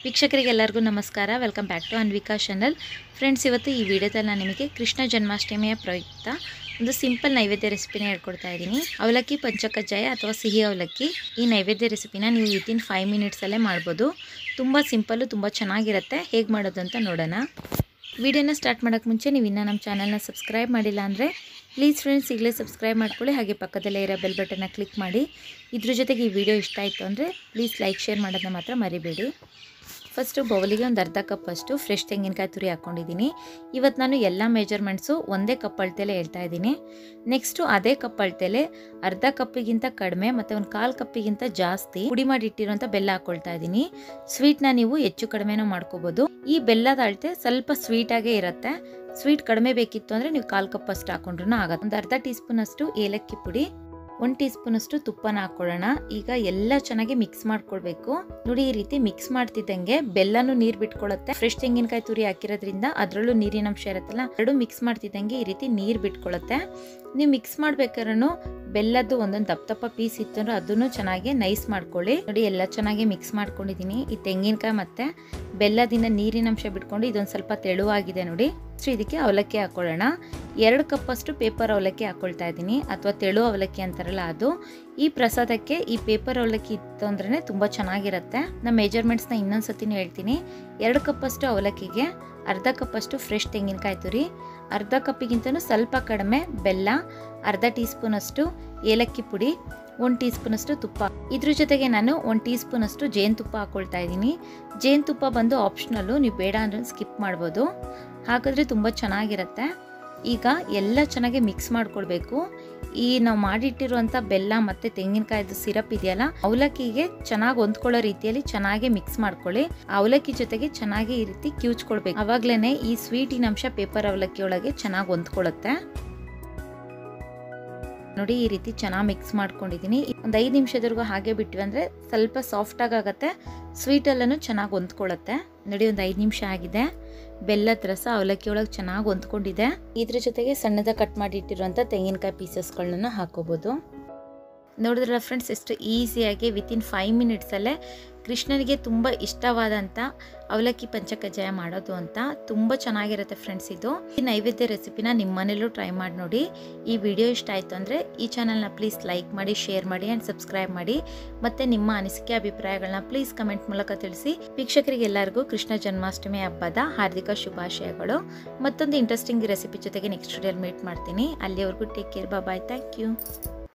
ವೀಕ್ಷಕರಿಗೆ ಎಲ್ಲರಿಗೂ ನಮಸ್ಕಾರ welcome back to Anvika channel friends ಇವತ್ತು ಈ ವಿಡಿಯೋದಲ್ಲಿ ನಾನು ನಿಮಗೆ ಕೃಷ್ಣ ಜನ್ಮಾಷ್ಟಮಿಯ ಪ್ರಯುಕ್ತ ಒಂದು ಸಿಂಪಲ್ ನೈವೇದ್ಯ ರೆಸಿಪಿನ ಹೇಳ್ಕೊಡ್ತಾ ಇದ್ದೀನಿ ಅವಲಕ್ಕಿ ಪಂಚಕಜ್ಜಾಯ ಅಥವಾ ಸಿಹಿ ಅವಲಕ್ಕಿ ಈ ನೈವೇದ್ಯ ರೆಸಿಪಿನ ನೀವು ವಿತಿನ್ ಫೈವ್ ಮಿನಿಟ್ಸಲ್ಲೇ ಮಾಡ್ಬೋದು ತುಂಬ ಸಿಂಪಲ್ಲು ತುಂಬ ಚೆನ್ನಾಗಿರುತ್ತೆ ಹೇಗೆ ಮಾಡೋದು ಅಂತ ನೋಡೋಣ ವಿಡಿಯೋನ ಸ್ಟಾರ್ಟ್ ಮಾಡೋಕ್ಕೆ ಮುಂಚೆ ನೀವು ಇನ್ನೂ ನಮ್ಮ ಚಾನಲ್ನ ಸಬ್ಸ್ಕ್ರೈಬ್ ಮಾಡಿಲ್ಲ ಅಂದರೆ ಪ್ಲೀಸ್ ಫ್ರೆಂಡ್ಸ್ ಈಗಲೇ ಸಬ್ಸ್ಕ್ರೈಬ್ ಮಾಡ್ಕೊಳ್ಳಿ ಹಾಗೆ ಪಕ್ಕದಲ್ಲೇ ಇರೋ ಬೆಲ್ ಬಟನ್ನ ಕ್ಲಿಕ್ ಮಾಡಿ ಇದ್ರ ಜೊತೆಗೆ ಈ ವಿಡಿಯೋ ಇಷ್ಟ ಆಯಿತು ಅಂದರೆ ಪ್ಲೀಸ್ ಲೈಕ್ ಶೇರ್ ಮಾಡೋದನ್ನ ಮಾತ್ರ ಮರಿಬೇಡಿ ಫಸ್ಟು ಬೌಲಿಗೆ ಒಂದು ಅರ್ಧ ಕಪ್ ಅಷ್ಟು ಫ್ರೆಶ್ ತೆಂಗಿನಕಾಯಿ ತುರಿ ಹಾಕ್ಕೊಂಡಿದ್ದೀನಿ ಇವತ್ತು ನಾನು ಎಲ್ಲ ಮೆಜರ್ಮೆಂಟ್ಸು ಒಂದೇ ಕಪ್ ಅಳತೆಲೆ ಹೇಳ್ತಾ ಇದ್ದೀನಿ ನೆಕ್ಸ್ಟು ಅದೇ ಕಪ್ ಅಳತೆಲೆ ಅರ್ಧ ಕಪ್ಪಿಗಿಂತ ಕಡಿಮೆ ಮತ್ತು ಒಂದು ಕಾಲು ಕಪ್ಪಿಗಿಂತ ಜಾಸ್ತಿ ಪುಡಿ ಮಾಡಿ ಇಟ್ಟಿರೋಂಥ ಬೆಲ್ಲ ಹಾಕ್ಕೊಳ್ತಾ ಇದ್ದೀನಿ ಸ್ವೀಟ್ನ ನೀವು ಹೆಚ್ಚು ಕಡಿಮೆನೂ ಮಾಡ್ಕೋಬೋದು ಈ ಬೆಲ್ಲದ ಅಳತೆ ಸ್ವಲ್ಪ ಸ್ವೀಟಾಗೇ ಇರುತ್ತೆ ಸ್ವೀಟ್ ಕಡಿಮೆ ಬೇಕಿತ್ತು ಅಂದರೆ ನೀವು ಕಾಲು ಕಪ್ ಅಷ್ಟು ಹಾಕೊಂಡ್ರೂ ಆಗುತ್ತೆ ಒಂದು ಅರ್ಧ ಟೀ ಸ್ಪೂನ್ ಅಷ್ಟು ಏಲಕ್ಕಿ ಪುಡಿ ಒಂದು ಟೀ ಸ್ಪೂನ್ ಅಷ್ಟು ತುಪ್ಪನ ಹಾಕೊಳ್ಳೋಣ ಈಗ ಎಲ್ಲ ಚೆನ್ನಾಗಿ ಮಿಕ್ಸ್ ಮಾಡ್ಕೊಳ್ಬೇಕು ನೋಡಿ ಈ ರೀತಿ ಮಿಕ್ಸ್ ಮಾಡ್ತಿದ್ದಂಗೆ ಬೆಲ್ಲನೂ ನೀರು ಬಿಟ್ಕೊಳ್ಳುತ್ತೆ ಫ್ರೆಶ್ ತೆಂಗಿನಕಾಯಿ ತುರಿ ಹಾಕಿರೋದ್ರಿಂದ ಅದರಲ್ಲೂ ನೀರಿನ ಅಂಶ ಇರುತ್ತಲ್ಲ ಎರಡು ಮಿಕ್ಸ್ ಮಾಡ್ತಿದ್ದಂಗೆ ಈ ರೀತಿ ನೀರು ಬಿಟ್ಕೊಳ್ಳುತ್ತೆ ನೀವು ಮಿಕ್ಸ್ ಮಾಡ್ಬೇಕಾದ್ರೂ ಬೆಲ್ಲದ್ದು ಒಂದೊಂದು ದಪ್ಪ ದಪ್ಪ ಪೀಸ್ ಇತ್ತು ಅಂದ್ರೆ ಅದನ್ನು ಚೆನ್ನಾಗಿ ನೈಸ್ ಮಾಡ್ಕೊಳ್ಳಿ ನೋಡಿ ಎಲ್ಲ ಚೆನ್ನಾಗಿ ಮಿಕ್ಸ್ ಮಾಡ್ಕೊಂಡಿದ್ದೀನಿ ಈ ತೆಂಗಿನಕಾಯಿ ಮತ್ತೆ ಬೆಲ್ಲದಿಂದ ನೀರಿನ ಅಂಶ ಬಿಟ್ಕೊಂಡು ಇದೊಂದು ಸ್ವಲ್ಪ ತೆಳುವಾಗಿದೆ ನೋಡಿ ಸೊ ಇದಕ್ಕೆ ಅವಲಕ್ಕಿ ಹಾಕೊಳ್ಳೋಣ ಎರಡು ಕಪ್ಪಷ್ಟು ಪೇಪರ್ ಅವಲಕ್ಕಿ ಹಾಕೊಳ್ತಾ ಇದ್ದೀನಿ ಅಥವಾ ತೆಳು ಅವಲಕ್ಕಿ ಅಂತಾರಲ್ಲ ಅದು ಈ ಪ್ರಸಾದಕ್ಕೆ ಈ ಪೇಪರ್ ಅವಲಕ್ಕಿ ಇತ್ತು ಅಂದ್ರೆ ತುಂಬ ಚೆನ್ನಾಗಿರುತ್ತೆ ನಮ್ಮ ಮೆಜರ್ಮೆಂಟ್ಸ್ನ ಇನ್ನೊಂದು ಸತಿನೂ ಹೇಳ್ತೀನಿ ಎರಡು ಕಪ್ಪಷ್ಟು ಅವಲಕ್ಕಿಗೆ ಅರ್ಧ ಕಪ್ಪಷ್ಟು ಫ್ರೆಶ್ ತೆಂಗಿನಕಾಯಿ ತುರಿ ಅರ್ಧ ಕಪ್ಪಿಗಿಂತನೂ ಸ್ವಲ್ಪ ಕಡಿಮೆ ಬೆಲ್ಲ ಅರ್ಧ ಟೀ ಸ್ಪೂನಷ್ಟು ಏಲಕ್ಕಿ ಪುಡಿ ಒಂದು ಟೀ ಸ್ಪೂನಷ್ಟು ತುಪ್ಪ ಇದ್ರ ಜೊತೆಗೆ ನಾನು ಒಂದು ಟೀ ಸ್ಪೂನಷ್ಟು ಜೇನುತುಪ್ಪ ಹಾಕ್ಕೊಳ್ತಾ ಇದ್ದೀನಿ ಜೇನುತುಪ್ಪ ಬಂದು ಆಪ್ಷನಲ್ಲು ನೀವು ಬೇಡ ಅಂದರೆ ಸ್ಕಿಪ್ ಮಾಡ್ಬೋದು ಹಾಕಿದ್ರೆ ತುಂಬ ಚೆನ್ನಾಗಿರುತ್ತೆ ಈಗ ಎಲ್ಲ ಚೆನ್ನಾಗಿ ಮಿಕ್ಸ್ ಮಾಡ್ಕೊಳ್ಬೇಕು ಈ ನಾವು ಮಾಡಿಟ್ಟಿರುವಂಥ ಬೆಲ್ಲ ಮತ್ತು ತೆಂಗಿನಕಾಯ್ದು ಸಿರಪ್ ಇದೆಯಲ್ಲ ಅವಲಕ್ಕಿಗೆ ಚೆನ್ನಾಗಿ ಹೊಂದ್ಕೊಳ್ಳೋ ರೀತಿಯಲ್ಲಿ ಚೆನ್ನಾಗಿ ಮಿಕ್ಸ್ ಮಾಡ್ಕೊಳ್ಳಿ ಅವಲಕ್ಕಿ ಜೊತೆಗೆ ಚೆನ್ನಾಗಿ ಈ ರೀತಿ ಕಿವುಚ್ಕೊಳ್ಬೇಕು ಅವಾಗ್ಲೇ ಈ ಸ್ವೀಟಿನ ಅಂಶ ಪೇಪರ್ ಅವಲಕ್ಕಿ ಒಳಗೆ ಚೆನ್ನಾಗಿ ಹೊಂದ್ಕೊಳ್ಳುತ್ತೆ ನೋಡಿ ಈ ರೀತಿ ಚೆನ್ನಾಗಿ ಮಿಕ್ಸ್ ಮಾಡ್ಕೊಂಡಿದ್ದೀನಿ ಒಂದು ಐದು ನಿಮಿಷದವರೆಗೂ ಹಾಗೆ ಬಿಟ್ವಿ ಅಂದರೆ ಸ್ವಲ್ಪ ಸಾಫ್ಟಾಗಿ ಆಗುತ್ತೆ ಸ್ವೀಟಲ್ಲೂ ಚೆನ್ನಾಗಿ ಹೊಂದ್ಕೊಳ್ಳುತ್ತೆ ನೋಡಿ ಒಂದು ಐದು ನಿಮಿಷ ಆಗಿದೆ ಬೆಲ್ಲದ ರಸ ಅವಲಕ್ಕಿ ಒಳಗೆ ಚೆನ್ನಾಗಿ ಹೊಂದ್ಕೊಂಡಿದೆ ಇದ್ರ ಜೊತೆಗೆ ಸಣ್ಣದಾಗಿ ಕಟ್ ಮಾಡಿ ಇಟ್ಟಿರುವಂಥ ತೆಂಗಿನಕಾಯಿ ಪೀಸಸ್ಗಳನ್ನ ಹಾಕೋಬೋದು ನೋಡಿದ್ರಲ್ಲ ಫ್ರೆಂಡ್ಸ್ ಎಷ್ಟು ಈಸಿಯಾಗಿ ವಿತಿನ್ ಫೈವ್ ಮಿನಿಟ್ಸಲ್ಲೇ ಕೃಷ್ಣನಿಗೆ ತುಂಬ ಇಷ್ಟವಾದಂಥ ಅವಲಕ್ಕಿ ಪಂಚಕಜ್ಜಾಯ ಮಾಡೋದು ಅಂತ ತುಂಬ ಚೆನ್ನಾಗಿರುತ್ತೆ ಫ್ರೆಂಡ್ಸ್ ಇದು ಈ ನೈವೇದ್ಯ ರೆಸಿಪಿನ ನಿಮ್ಮ ಮನೇಲೂ ಟ್ರೈ ಮಾಡಿ ನೋಡಿ ಈ ವಿಡಿಯೋ ಇಷ್ಟ ಆಯಿತು ಅಂದರೆ ಈ ಚಾನಲ್ನ ಪ್ಲೀಸ್ ಲೈಕ್ ಮಾಡಿ ಶೇರ್ ಮಾಡಿ ಆ್ಯಂಡ್ ಸಬ್ಸ್ಕ್ರೈಬ್ ಮಾಡಿ ಮತ್ತು ನಿಮ್ಮ ಅನಿಸಿಕೆ ಅಭಿಪ್ರಾಯಗಳನ್ನ ಪ್ಲೀಸ್ ಕಮೆಂಟ್ ಮೂಲಕ ತಿಳಿಸಿ ವೀಕ್ಷಕರಿಗೆ ಎಲ್ಲರಿಗೂ ಕೃಷ್ಣ ಜನ್ಮಾಷ್ಟಮಿ ಹಬ್ಬದ ಹಾರ್ದಿಕ ಶುಭಾಶಯಗಳು ಮತ್ತೊಂದು ಇಂಟ್ರೆಸ್ಟಿಂಗ್ ರೆಸಿಪಿ ಜೊತೆಗೆ ನೆಕ್ಸ್ಟ್ ವಿಡಿಯೋಲಿ ಮೀಟ್ ಮಾಡ್ತೀನಿ ಅಲ್ಲಿವರೆಗೂ take care bye thank you